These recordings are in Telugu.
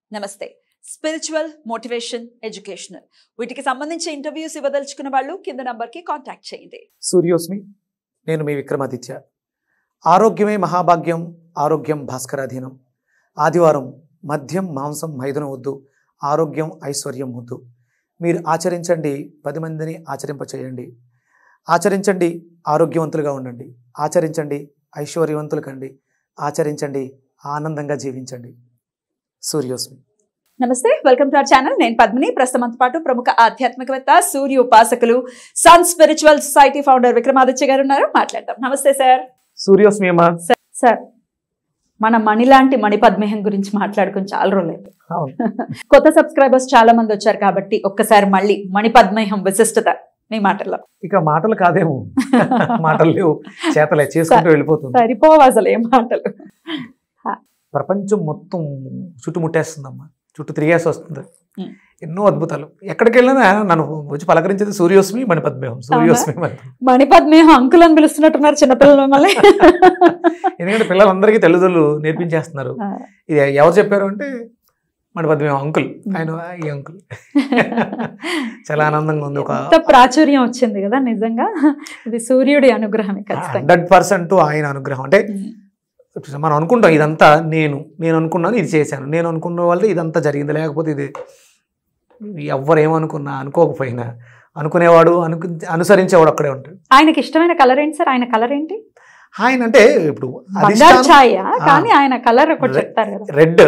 నమస్తే స్పిరిచువల్ మోటివేషన్ ఎడ్యుకేషనల్ వీటికి సంబంధించి ఇంటర్వ్యూస్ ఇవ్వదలుచుకున్న వాళ్ళు కింద నంబర్కి కాంటాక్ట్ చేయండి సూర్యోస్మి నేను మీ విక్రమాదిత్య ఆరోగ్యమే మహాభాగ్యం ఆరోగ్యం భాస్కరాధీనం ఆదివారం మద్యం మాంసం మైదనం వద్దు ఆరోగ్యం ఐశ్వర్యం వద్దు మీరు ఆచరించండి పది మందిని ఆచరింపచేయండి ఆచరించండి ఆరోగ్యవంతులుగా ఉండండి ఆచరించండి ఐశ్వర్యవంతులు కండి ఆచరించండి ఆనందంగా జీవించండి సూర్యోస్మి నమస్తే వెల్కమ్ టు అవర్ ఛానల్ నేను పద్మిని ప్రస్తుతంతో పాటు ప్రముఖ ఆధ్యాత్మికవేత్త సూర్య ఉపాసకులు Sun Spiritual Society founder Vikramaditya గారు ఉన్నారు మాట్లాడతాం నమస్తే సార్ సూర్యోస్మి అమ్మా సార్ మన మణి లాంటి మణిపద్మేహం గురించి మాట్లాడుకుని చాలా రోజులైంది అవును కొత్త సబ్స్క్రైబర్స్ చాలా మంది వచ్చారు కాబట్టి ఒక్కసారి మళ్ళీ మణిపద్మేహం విశిష్టత మీ మాటల్లో ఇక మాటలు కాదేమో మాటలు లేవు చేతలే చేసుకుంటూ వెళ్ళిపోతుంది సరిపోవు అసలు ఏ మాటలు ప్రపంచం మొత్తం చుట్టుముట్టేస్తుందమ్మా చుట్టూ తిరిగేసి వస్తుంది Hmm. ఎన్నో అద్భుతాలు ఎక్కడికి వెళ్ళినా నన్ను వచ్చి పలకరించేది సూర్యోస్మి మణిపద్మేహం సూర్యోస్మి మణిపద్మేహం మణిపద్మేహం అంకుల్ అని పిలుస్తున్నట్టున్నారు చిన్నపిల్లలు మిమ్మల్ని ఎందుకంటే పిల్లలందరికీ తల్లిదండ్రులు నేర్పించేస్తున్నారు ఇది ఎవరు చెప్పారు అంటే మణిపద్మేహం అంకుల్ ఆయన ఈ అంకుల్ చాలా ఆనందంగా ఉంది ఒక ఎంత ప్రాచుర్యం వచ్చింది కదా నిజంగా ఇది సూర్యుడి అనుగ్రహమే ఖచ్చితంగా హండ్రెడ్ పర్సెంట్ ఆయన అనుగ్రహం అంటే మనం అనుకుంటాం ఇదంతా నేను నేను అనుకున్నాను ఇది చేశాను నేను అనుకున్న వాళ్ళది ఇదంతా జరిగింది లేకపోతే ఇది ఎవ్వరు ఏమనుకున్నా అనుకోకపోయినా అనుకునేవాడు అనుకు అనుసరించేవాడు అక్కడే ఉంటాడు ఆయనకి ఇష్టమైన కలర్ ఏంటి సార్ ఆయన కలర్ ఏంటి ఆయన అంటే ఇప్పుడు బంగారు ఛాయ కానీ ఆయన కలర్ ఒకటి రె- చెప్తారు కదా రెడ్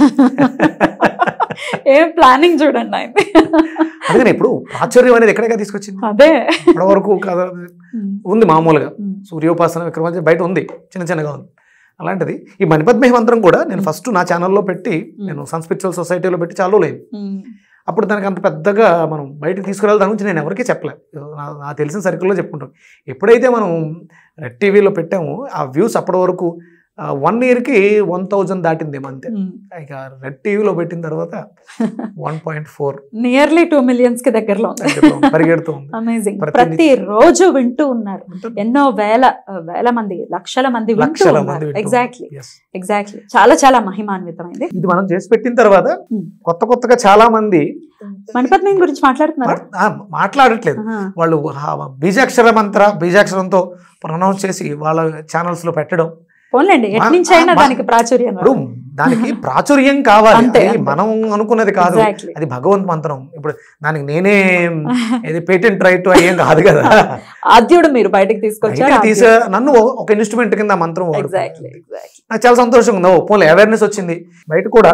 ఏం ప్లానింగ్ చూడండి ఆయన అందుకని ఇప్పుడు ప్రాచుర్యం అనేది ఎక్కడిగా తీసుకొచ్చింది అదే ఇప్పటి వరకు కథ ఉంది మామూలుగా సూర్యోపాసన విక్రమార్జున బయట ఉంది చిన్న చిన్నగా ఉంది అలాంటిది ఈ మణిపద్మేహ మంత్రం కూడా నేను ఫస్ట్ నా ఛానల్లో పెట్టి నేను సన్స్పిరిచువల్ సొసైటీలో పెట్టి చాలు లేదు ఉమ్. అప్పుడు దానికి అంత పెద్దగా మనం బయటకు తీసుకురాలి దాని గురించి నేను ఎవరికీ చెప్పలేదు నా- నాకు తెలిసిన సర్కిల్లో చెప్పుకుంటాం ఎప్పుడైతే మనం రెడ్ టీవీలో పెట్టామో ఆ వ్యూస్ అప్పటి వరకు వన్ ఇయర్కి వన్ థౌజండ్ దాటిందేమో అంతే ఉమ్. ఇక రెడ్ టీవీలో పెట్టిన తర్వాత one point four nearly two millions కి దగ్గరలో ఉంది పరిగెడుతూ ఉంది అమేజింగ్ ప్రతి- ప్రతి రోజు వింటూ ఉన్నారు ఎన్నో వేల వేల మంది లక్షల మంది వింటూ లక్షల మంది ఉన్నారు వింటూ ఎగ్జాక్ట్లీ Yes. ఎగ్జాక్ట్లీ చాలా చాలా మహిమాన్వితమైంది ఇది మనం చేసి పెట్టిన తర్వాత Hmm. కొత్త కొత్తగా చాలా మంది మణిపద్మం గురించి మాట్లాడుతున్నారు మాట్- ఆ, మాట్లాడట్లేదు వాళ్ళు ఆ బీజాక్షర మంత్ర బీజాక్షరంతో ప్రొనౌన్స్ చేసి వాళ్ళ ఛానల్స్ లో పెట్టడం పోన్లేండి మా- ఎట్నుంచి అయినా మా- దానికి ప్రాచుర్యం ఇప్పుడు దానికి ప్రాచుర్యం కావాలి అంతే, అది అంతే. మనం అనుకున్నది కాదు Exactly. అది భగవంత్ మంత్రం ఇప్పుడు దానికి నేనే ఇది పేటెంట్ రైట్ అయ్యేం కాదు కదా ఆద్యుడు మీరు బయటకు తీసుకొచ్చారు బయటకు తీసే నన్ను ఒక ఇన్స్ట్రుమెంట్ కింద ఆ మంత్రం ఎగ్జాక్ట్లీ వాడుకున్నాను. ఎగ్జాక్ట్లీ నాకు చాలా సంతోషంగా ఉంది ఓ పోలే అవేర్నెస్ వచ్చింది బయట కూడా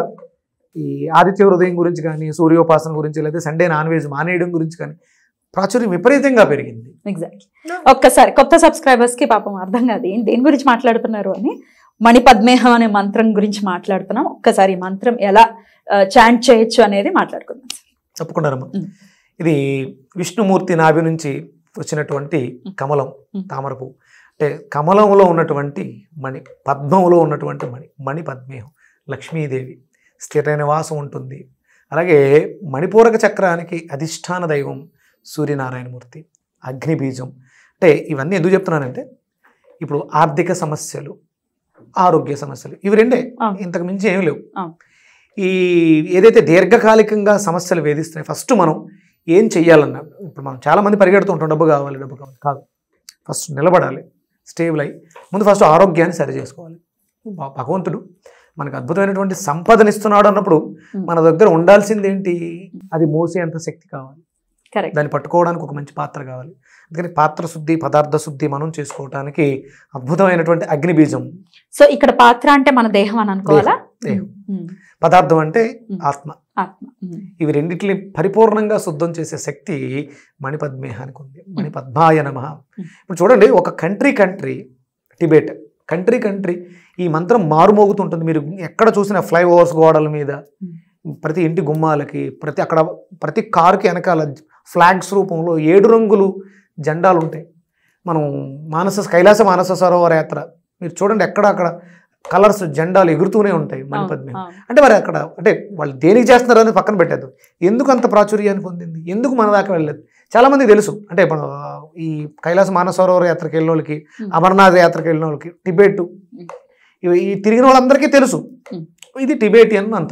ఈ ఆదిత్య హృదయం గురించి కానీ సూర్యోపాసన గురించి లేదా సండే నాన్ వెజ్ మానేయడం గురించి కానీ ప్రాచుర్యం విపరీతంగా పెరిగింది ఎగ్జాక్ట్లీ ఒక్కసారి కొత్త సబ్స్క్రైబర్స్ కి పాపం అర్థం కాదు ఏం దేని గురించి మాట్లాడుతున్నారు అని మణిపద్మేహం అనే మంత్రం గురించి మాట్లాడుతున్నాం ఒక్కసారి ఈ మంత్రం ఎలా చాంట్ చేయొచ్చు అనేది మాట్లాడుకుందాం చెప్పుకున్నారమ్మా మ్. ఇది విష్ణుమూర్తి నాభి నుంచి వచ్చినటువంటి మ్. కమలం మ్. తామరపు అంటే కమలంలో ఉన్నటువంటి మణి పద్మంలో ఉన్నటువంటి మణి మణి పద్మేహం లక్ష్మీదేవి స్థిర నివాసం ఉంటుంది అలాగే మణిపూరక చక్రానికి అధిష్టాన దైవం సూర్యనారాయణమూర్తి అగ్నిబీజం అంటే ఇవన్నీ ఎందుకు చెప్తున్నానంటే ఇప్పుడు ఆర్థిక సమస్యలు ఆరోగ్య సమస్యలు ఇవి రెండే అవును. ఇంతకు మించి ఏం లేవు అవును. ఈ ఏదైతే దీర్ఘకాలికంగా సమస్యలు వేధిస్తున్నాయి ఫస్ట్ మనం ఏం చెయ్యాలన్నా ఇప్పుడు మనం చాలా మంది పరిగెడుతూ ఉంటాం డబ్బు కావాలి డబ్బు కావాలి కాదు ఫస్ట్ నిలబడాలి స్టేబుల్ అయ్యి ముందు ఫస్ట్ ఆరోగ్యాన్ని సరి చేసుకోవాలి భ- భగవంతుడు మనకు అద్భుతమైనటువంటి సంపదనిస్తున్నాడు అన్నప్పుడు Hmm. మన దగ్గర ఉండాల్సింది ఏంటి అది మోసేంత శక్తి కావాలి కరెక్ట్ దాన్ని పట్టుకోవడానికి ఒక మంచి పాత్ర కావాలి అందుకని పాత్ర శుద్ధి పదార్థ శుద్ధి మనం చేసుకోవడానికి అద్భుతమైనటువంటి అగ్ని బీజం సో ఇక్కడ పాత్ర అంటే మన దేహం అని అనుకోవాలా దేహం. ఉమ్, పదార్థం అంటే ఉమ్. ఆత్మ ఆత్మ ఉమ్, ఇవి రెండింటిని పరిపూర్ణంగా శుద్ధం చేసే శక్తి మణిపద్మేహానికి ఉంది మణిపద్మాయ నమ ఇప్పుడు చూడండి ఒక country country Tibet country country ఈ మంత్రం మారుమోగుతుంటుంది మీరు ఎక్కడ చూసిన ఫ్లైఓవర్స్ గోడల మీద ప్రతి ఇంటి గుమ్మాలకి ప్రతి అక్కడ ప్రతి కారుకి వెనకాల ఫ్లాగ్స్ రూపంలో ఏడు రంగులు జెండాలు ఉంటాయి మనం మానస కైలాస మానస సరోవర యాత్ర మీరు చూడండి ఎక్కడ అక్కడ కలర్స్ జెండాలు ఎగురుతూనే ఉంటాయి అవును, మణిపద్మే అవును. అంటే మరి అక్కడ అంటే వాళ్ళు దేనికి చేస్తున్నారు అని పక్కన పెట్టద్దు ఎందుకు అంత ప్రాచుర్యాన్ని పొందింది ఎందుకు మన దాకా వెళ్ళలేదు చాలా మంది తెలుసు అంటే మన ఈ కైలాస మానసరోవర యాత్రకి వెళ్ళిన వాళ్ళకి Hmm. అమర్నాథ్ యాత్రకి వెళ్ళిన వాళ్ళకి టిబెట్ Hmm. ఇవి ఈ తిరిగిన వాళ్ళందరికీ తెలుసు Hmm. ఇది టిబేటియన్ మంత్రం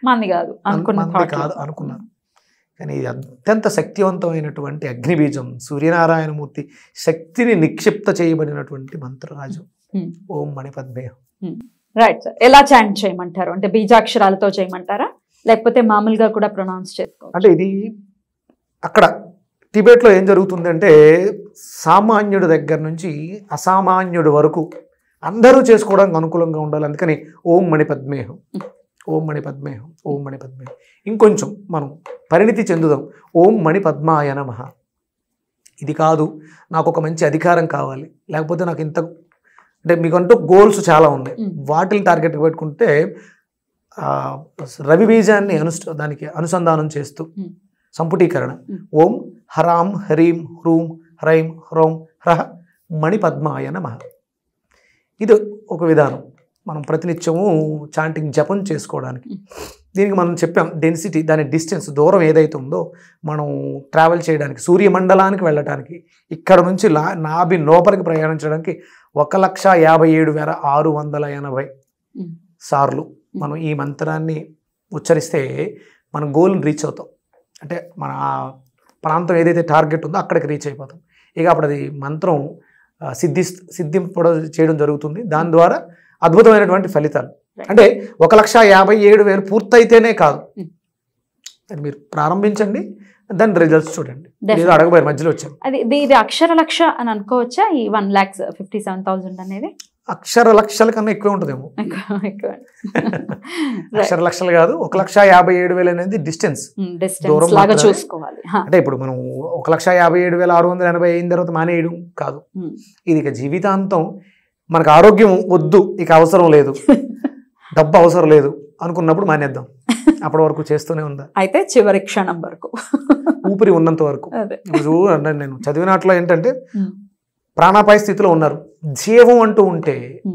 మంది కాదు అనుకున్న మంది thought లో. కాదు అనుకున్నారు కానీ ఇది అత్యంత శక్తివంతమైనటువంటి అగ్నిబీజం సూర్యనారాయణమూర్తి శక్తిని నిక్షిప్త చేయబడినటువంటి మంత్రరాజు Hmm. ఓం మణిపద్మే రైట్ సార్ ఎలా చాంట్ చేయమంటారు అంటే బీజాక్షరాలతో చేయమంటారా లేకపోతే మామూలుగా కూడా ప్రొనౌన్స్ చేసుకోవచ్చు అంటే ఇది అక్కడ టిబెట్లో ఏం జరుగుతుందంటే సామాన్యుడి దగ్గర నుంచి అసామాన్యుడి వరకు అందరూ చేసుకోవడానికి అనుకూలంగా ఉండాలి అందుకని ఓం మణి పద్మేహం ఓం మణి పద్మేహం ఓం మణి పద్మేహం ఇంకొంచెం మనం పరిణితి చెందుదాం ఓం మణి పద్మాయ నమః ఇది కాదు నాకు ఒక మంచి అధికారం కావాలి లేకపోతే నాకు ఇంత అంటే మీకంటూ గోల్స్ చాలా ఉన్నాయి Mm. వాటిని టార్గెట్గా పెట్టుకుంటే ఆ, రవి బీజాన్ని అనుష్ఠ దానికి అనుసంధానం చేస్తూ Mm. సంపుటీకరణ Mm. ఓం హరాం హ్రీం హ్రూం హ్రైం హ్రౌం హ్రహ మణిపద్మాయ నమ ఇది ఒక విధానం మనం ప్రతినిత్యము చాంటింగ్ జపం చేసుకోవడానికి Mm. దీనికి మనం చెప్పాం డెన్సిటీ దాని డిస్టెన్స్ దూరం ఏదైతే ఉందో మనం ట్రావెల్ చేయడానికి సూర్యమండలానికి వెళ్ళడానికి ఇక్కడ నుంచి లా నాభి లోపలికి ప్రయాణించడానికి ఒక లక్ష యాభై ఏడు వేల ఆరు వందల ఎనభై Mm. సార్లు మనం ఈ మంత్రాన్ని ఉచ్చరిస్తే మనం గోల్ని రీచ్ అవుతాం అంటే మన ఆ ప్రాంతం ఏదైతే టార్గెట్ ఉందో అక్కడికి రీచ్ అయిపోతాం ఇక అప్పుడు అది మంత్రం ఆ, సిద్ధి సిద్ధింపడం చేయడం జరుగుతుంది దాని ద్వారా అద్భుతమైనటువంటి ఫలితాలు Right. అంటే ఒక లక్ష యాభై ఏడు వేలు పూర్తయితేనే కాదు Mm. అది మీరు ప్రారంభించండి దాని రిజల్ట్స్ చూడండి Definitely. ఏదో అడగబోయారు మధ్యలో వచ్చాను అది ఇది ఇది అక్షర లక్ష అని అనుకోవచ్చా ఈ one lakhs fifty seven thousand అనేది అక్షర లక్షల కన్నా ఎక్కువ ఉంటుందేమో ఎక్కువ ఎక్కువ అక్షర లక్షలు కాదు ఒక లక్ష యాభై ఏడు వేలు అనేది డిస్టెన్స్ డిస్టెన్స్ దూరం లాగా మాత్రమే. చూసుకోవాలి హా. అంటే ఇప్పుడు మనం ఒక లక్ష యాభై ఏడు వేల ఆరు వందల ఎనభై అయిన తర్వాత మానేయడం కాదు ఉమ్. ఇది ఇక జీవితాంతం మనకు ఆరోగ్యం వద్దు ఇక అవసరం లేదు డబ్బు అవసరం లేదు అనుకున్నప్పుడు మానేద్దాం అప్పటి వరకు చేస్తూనే ఉందా అయితే చివరి క్షణం వరకు ఊపిరి ఉన్నంత వరకు అదే ఇప్పుడు చూ- అంటే నేను చదివినట్లో ఏంటంటే ఉమ్. ప్రాణాపాయ స్థితిలో ఉన్నారు జీవం అంటూ ఉంటే Hmm.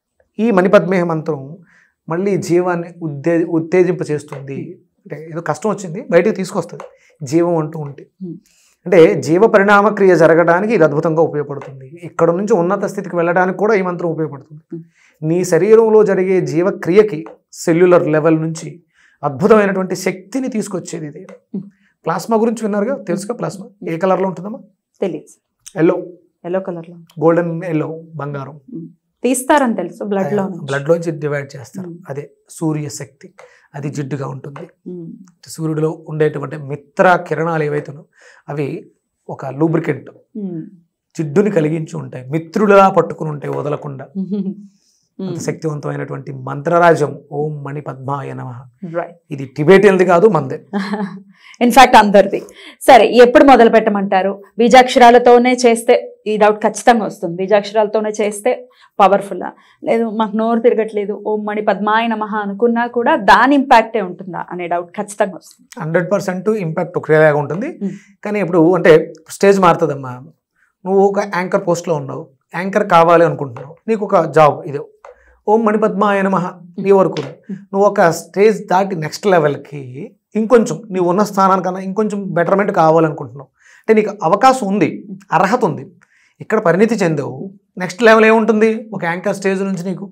ఈ మణిపద్మేహ మంత్రం మళ్ళీ జీవాన్ని ఉద్దే ఉత్తేజింప చేస్తుంది అంటే ఏదో కష్టం వచ్చింది బయటికి తీసుకొస్తుంది జీవం అంటూ ఉంటే Hmm. అంటే జీవ పరిణామ క్రియ జరగడానికి ఇది అద్భుతంగా ఉపయోగపడుతుంది ఇక్కడ నుంచి ఉన్నత స్థితికి వెళ్ళడానికి కూడా ఈ మంత్రం ఉపయోగపడుతుంది Hmm. నీ శరీరంలో జరిగే జీవక్రియకి సెల్యులర్ లెవెల్ నుంచి అద్భుతమైనటువంటి శక్తిని తీసుకొచ్చేది ఇది Hmm. ప్లాస్మా గురించి విన్నారుగా తెలుసుగా ప్లాస్మా ఏ కలర్లో ఉంటుందమ్మా తెలియదు ఎల్లో ఎల్లో కలర్ లో గోల్డెన్ ఎల్లో బంగారం తీస్తారని తెలుసు బ్లడ్ లో నుంచి. బ్లడ్ లోంచి డివైడ్ చేస్తారు Mm. అదే సూర్య శక్తి అది జిడ్డుగా ఉంటుంది ఉమ్. సూర్యుడిలో ఉండేటువంటి మిత్ర కిరణాలు ఏవైతే ఉన్నాయో అవి ఒక లూబ్రికెంట్ ఉమ్. జిడ్డుని కలిగించి ఉంటాయి మిత్రుడిలా పట్టుకుని ఉంటాయి వదలకుండా ఉమ్. అంత శక్తివంతమైనటువంటి మంత్రరాజం ఓం మణి పద్మాయ నమ రైట్ ఇది టిబేటియన్ది కాదు మందే ఇన్ఫాక్ట్ అందరిది సరే ఎప్పుడు మొదలు పెట్టమంటారు బీజాక్షరాలతోనే చేస్తే ఈ డౌట్ ఖచ్చితంగా వస్తుంది బీజాక్షరాలతోనే చేస్తే పవర్ఫుల్ లేదు మాకు నోరు తిరగట్లేదు ఓం మణి పద్మాయ నమః అనుకున్నా కూడా దాని ఇంపాక్టే ఉంటుందా అనే డౌట్ ఖచ్చితంగా వస్తుంది హండ్రెడ్ పర్సెంట్ ఇంపాక్ట్ ఒకలాగా ఉంటుంది Mm. కానీ ఇప్పుడు అంటే స్టేజ్ మారుతుందమ్మా నువ్వు ఒక యాంకర్ పోస్ట్లో ఉన్నావు యాంకర్ కావాలి అనుకుంటున్నావు నీకు ఒక జాబ్ ఇదే ఓం మణిపద్మాయ నమః నీ వరకు ఉంది. నువ్వు ఒక స్టేజ్ దాటి నెక్స్ట్ లెవెల్కి ఇంకొంచెం నీవు ఉన్న స్థానానికన్నా ఇంకొంచెం బెటర్మెంట్ కావాలనుకుంటున్నావు అంటే నీకు అవకాశం ఉంది అర్హత ఉంది ఇక్కడ పరిణితి చెందావు నెక్స్ట్ లెవెల్ ఏముంటుంది ఒక యాంకర్ స్టేజ్ నుంచి నీకు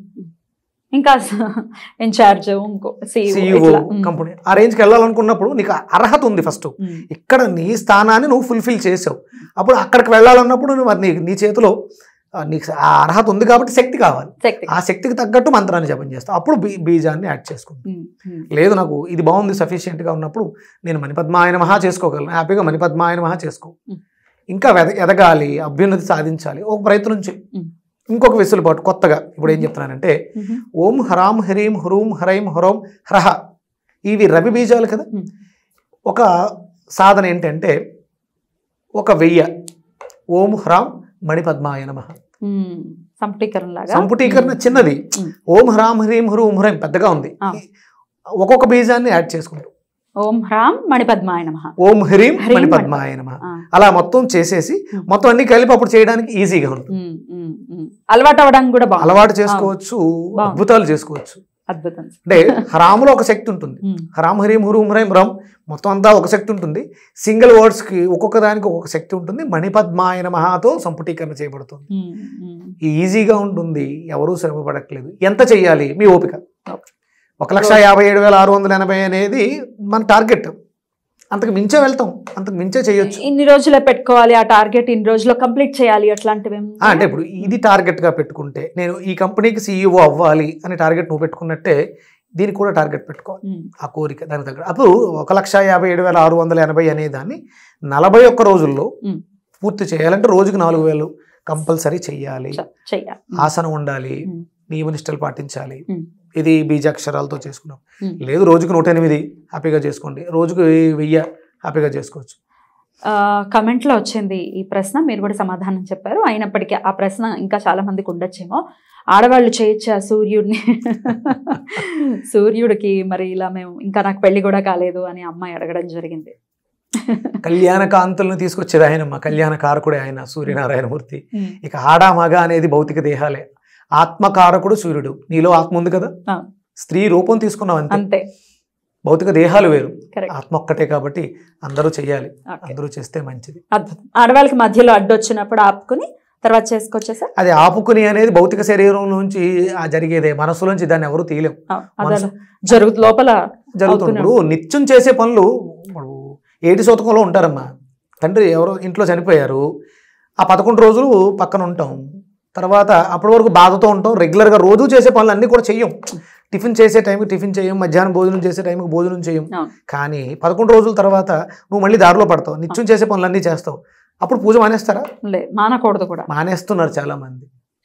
ఇంకా ఇన్ఛార్జ్ ఇంకో సిఇఓ CEO కంపెనీ ఆ రేంజ్కి వెళ్ళాలనుకున్నప్పుడు నీకు అర్హత ఉంది ఫస్ట్ ఇక్కడ నీ స్థానాన్ని నువ్వు ఫుల్ఫిల్ చేసావు అప్పుడు అక్కడికి వెళ్ళాలన్నప్పుడు నువ్వు మరి నీ నీ చేతిలో ఆ, నీకు ఆ అర్హత ఉంది కాబట్టి శక్తి కావాలి శక్తి ఆ శక్తికి తగ్గట్టు మంత్రాన్ని జపం చేస్తావు అప్పుడు బీ బీజాన్ని యాడ్ చేసుకుంటావు ఉమ్, ఉమ్. లేదు నాకు ఇది బాగుంది సఫిషియెంట్గా ఉన్నప్పుడు నేను మణిపద్మాయన మహా చేసుకోగలను హ్యాపీగా మణిపద్మాయన మహా చేసుకో Mm. ఇంకా వెద ఎదగాలి అభ్యున్నతి సాధించాలి ఒక ప్రయత్నం చేయి Mm. ఇంకొక వెసులుబాటు కొత్తగా ఇప్పుడు ఏం చెప్తున్నానంటే ఉమ్. ఓం హ్రాం హ్రీం హ్రూం హ్రైం హ్రోం హ్రహ ఇవి రవి బీజాలు కదా Hmm. ఒక సాధన ఏంటంటే ఒక వెయ్య ఓం హ్రాం మణిపద్మాయ నమ ఉమ్. సంపుటీకరణ లాగా సంపుటీకరణ చిన్నది Hmm. ఓం హ్రాం హ్రీం హ్రూం హ్రైం పెద్దగా ఉంది Ah. ఒక్కొక్క బీజాన్ని యాడ్ చేసుకుంటాం ఓం హ్రాం మణిపద్మాయ నమః ఓం హ్రీం హ్రీం మణిపద్మాయ నమ ఆ. అలా మొత్తం చేసేసి Hmm. మొత్తం అన్ని కలిపి అప్పుడు చేయడానికి ఈజీగా ఉంటుంది ఉమ్, ఉమ్, ఉమ్. అలవాటు అవ్వడానికి కూడా బాగుంది అలవాటు చేసుకోవచ్చు బాగుంది. అద్భుతాలు చేసుకోవచ్చు అద్భుతం అంటే హరాములో ఒక శక్తి ఉంటుంది ఉమ్, హరాం హరీం హురూం హ్రైం రమ్ మొత్తం అంతా ఒక శక్తి ఉంటుంది సింగిల్ వర్డ్స్కి ఒక్కొక్క దానికి ఒక్కొక్క శక్తి ఉంటుంది మణిపద్మాయన మహాతో సంపుటీకరణ చేయబడుతుంది ఉమ్, ఉమ్. ఈ ఈజీగా ఉంటుంది ఎవరూ శ్రమ పడట్లేదు ఎంత చెయ్యాలి మీ ఓపిక ఒక లక్ష యాభై ఏడు వేల ఆరు వందల ఎనభై అనేది మన టార్గెట్ అంతకు మించే వెళ్తాం అంతకు మించే చేయొచ్చు ఇన్ని రోజులే పెట్టుకోవాలి ఆ టార్గెట్ ఇన్ని రోజుల్లో కంప్లీట్ చేయాలి అట్లాంటివి ఏం ఆ, అంటే ఇప్పుడు ఇది టార్గెట్గా పెట్టుకుంటే నేను ఈ కంపెనీకి సీఈఓ అవ్వాలి అనే టార్గెట్ నువ్వు పెట్టుకున్నట్టే దీనికి కూడా టార్గెట్ పెట్టుకోవాలి ఉమ్, ఆ కోరిక దానికి తగ్గ అప్పుడు ఒక లక్ష యాభై ఏడు వేల ఆరు వందల ఎనభై అనే దాన్ని నలభై ఒక్క రోజుల్లో ఉమ్. పూర్తి చేయాలంటే రోజుకి నాలుగు వేలు కంపల్సరీ చెయ్యాలి చ- చెయ్యాలి ఆసనం ఉండాలి ఉమ్, నియమనిష్టలు పాటించాలి ఉమ్. ఇది బీజాక్షరాలతో చేసుకున్నాం ఉమ్. లేదు రోజుకు నూట ఎనిమిది హ్యాపీగా చేసుకోండి రోజుకు వెయ్యి హ్యాపీగా చేసుకోవచ్చు ఆ, comment లో వచ్చింది ఈ ప్రశ్న మీరు కూడా సమాధానం చెప్పారు అయినప్పటికీ ఆ ప్రశ్న ఇంకా చాలా మందికి ఉండొచ్చేమో ఆడవాళ్ళు చేయొచ్చా సూర్యుడిని సూర్యుడికి మరి ఇలా మేము ఇంకా నాకు పెళ్లి కూడా కాలేదు అని అమ్మాయి అడగడం జరిగింది కళ్యాణ కాంతులను తీసుకొచ్చేది ఆయనమ్మ కళ్యాణ కారకుడే ఆయన సూర్యనారాయణమూర్తి ఉమ్, ఇక ఆడ మగ అనేది భౌతిక దేహాలే ఆత్మకారకుడు సూర్యుడు నీలో ఆత్మ ఉంది కదా ఆ. స్త్రీ రూపం తీసుకున్నావు అంతే అంతే భౌతిక దేహాలు వేరు కరెక్ట్ ఆత్మ ఒక్కటే కాబట్టి అందరూ చెయ్యాలి ఓకే అందరూ చేస్తే మంచిది అద్భుతం ఆడవాళ్ళకి మధ్యలో అడ్డు వచ్చినప్పుడు ఆపుకుని తర్వాత చేసుకోవచ్చా సార్ అది ఆపుకుని అనేది భౌతిక శరీరం నుంచి ఆ జరిగేదే మనసులోంచి దాన్ని ఎవరు తీయలేం అదే జరుగు లోపల జరుగుతుంది ఇప్పుడు నిత్యం చేసే పనులు ఇప్పుడు ఏటి శోతకంలో ఉంటారమ్మా తండ్రి ఎవరో ఇంట్లో చనిపోయారు ఆ పదకొండు రోజులు పక్కన ఉంటాం తర్వాత అప్పటి వరకు బాధతో ఉంటాం రెగ్యులర్గా రోజు చేసే పనులు అన్నీ కూడా చెయ్యం టిఫిన్ చేసే టైంకి టిఫిన్ చేయం మధ్యాహ్నం భోజనం చేసే టైంకి భోజనం చేయం అవును. కానీ పదకొండు రోజుల తర్వాత నువ్వు మళ్ళీ దారిలో పడతావు నిత్యం చేసే పనులన్నీ చేస్తావు అప్పుడు పూజ మానేస్తారా లే మానకూడదు కూడా మానేస్తున్నారు చాలామంది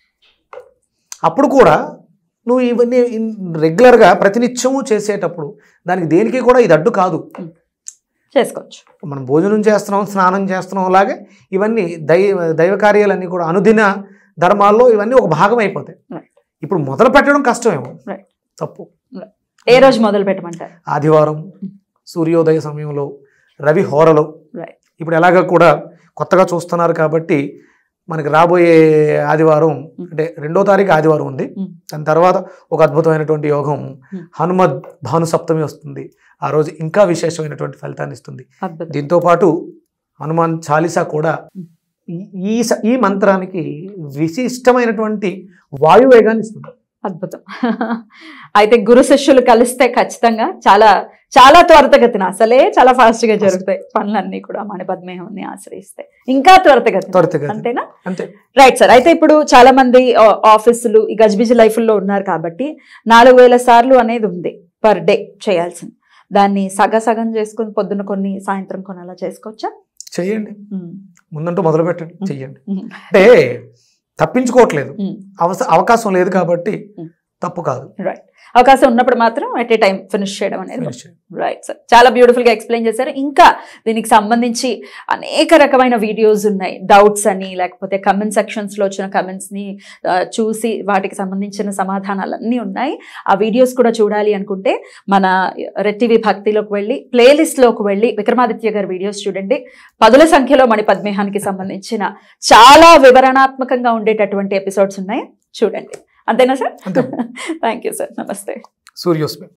అప్పుడు కూడా నువ్వు ఇవన్నీ ఇన్- రెగ్యులర్గా ప్రతినిత్యము చేసేటప్పుడు దానికి దేనికి కూడా ఇది అడ్డు కాదు చేసుకోవచ్చు మనం భోజనం చేస్తున్నాం స్నానం చేస్తున్నాం అలాగే ఇవన్నీ దైవ దైవ కార్యాలన్నీ కూడా అనుదిన ధర్మాల్లో ఇవన్నీ ఒక భాగం అయిపోతాయి Right. ఇప్పుడు మొదలు పెట్టడం కష్టమేమో Right. తప్పు ఏ రోజు మొదలు పెట్టమంటారు ఆదివారం సూర్యోదయ సమయంలో రవి హోరలో Right. ఇప్పుడు ఎలాగ కూడా కొత్తగా చూస్తున్నారు కాబట్టి మనకి రాబోయే ఆదివారం అంటే రెండో తారీఖు ఆదివారం ఉంది Mm. దాని తర్వాత ఒక అద్భుతమైనటువంటి యోగం Mm. హనుమద్ భాను సప్తమి వస్తుంది ఆ రోజు ఇంకా విశేషమైనటువంటి ఫలితాన్ని ఇస్తుంది అద్భుతం దీంతో పాటు హనుమాన్ చాలీసా కూడా Mm. ఈ- ఈ స- ఈ మంత్రానికి విశిష్టమైనటువంటి వాయువేగాన్ని ఇస్తుంది అద్భుతం అయితే గురు శిష్యులు కలిస్తే ఖచ్చితంగా చాలా చాలా త్వరితగతిన అసలే చాలా ఫాస్ట్ గా జరుగుతాయి పనులన్నీ కూడా మణిపద్మేహంని ఆశ్రయిస్తే ఇంకా త్వరితగతిన త్వరితగతిన. అంతేనా అంతే రైట్ సార్ అయితే ఇప్పుడు చాలా మంది ఆ- ఆఫీసులు ఈ గజిబిజి లైఫ్ లో ఉన్నారు కాబట్టి నాలుగు వేల సార్లు అనేది ఉంది పర్ డే చేయాల్సింది దాన్ని సగ సగం చేసుకుని పొద్దున కొన్ని సాయంత్రం కొన్ని అలా చేసుకోవచ్చా చెయ్యండి ఉమ్, ముందంటూ మొదలు పెట్టండి చెయ్యండి ఉమ్, అంటే తప్పించుకోవట్లేదు ఉమ్, అవస అవకాశం లేదు కాబట్టి Mm. తప్పు కాదు రైట్ అవకాశం ఉన్నప్పుడు మాత్రం ఎట్ ఏ టైం ఫినిష్ చేయడం అనేది Finish చేయండి. రైట్ సార్ చాలా బ్యూటిఫుల్ గా ఎక్స్ప్లెయిన్ చేశారు ఇంకా దీనికి సంబంధించి అనేక రకమైన వీడియోస్ ఉన్నాయి డౌట్స్ అని లేకపోతే కమెంట్ సెక్షన్స్ లో వచ్చిన కమెంట్స్ ని ఆ, చూసి వాటికి సంబంధించిన సమాధానాలు అన్నీ ఉన్నాయి ఆ వీడియోస్ కూడా చూడాలి అనుకుంటే మన రెడ్ టీవీ భక్తిలోకి వెళ్ళి ప్లేలిస్ట్ లోకి వెళ్ళి విక్రమాదిత్య గారి వీడియోస్ చూడండి పదుల సంఖ్యలో మణి పద్మేహానికి సంబంధించిన చాలా వివరణాత్మకంగా ఉండేటటువంటి ఎపిసోడ్స్ ఉన్నాయి చూడండి అంతేనా సార్ అంతే థ్యాంక్ యూ సార్ నమస్తే సూర్యోస్మి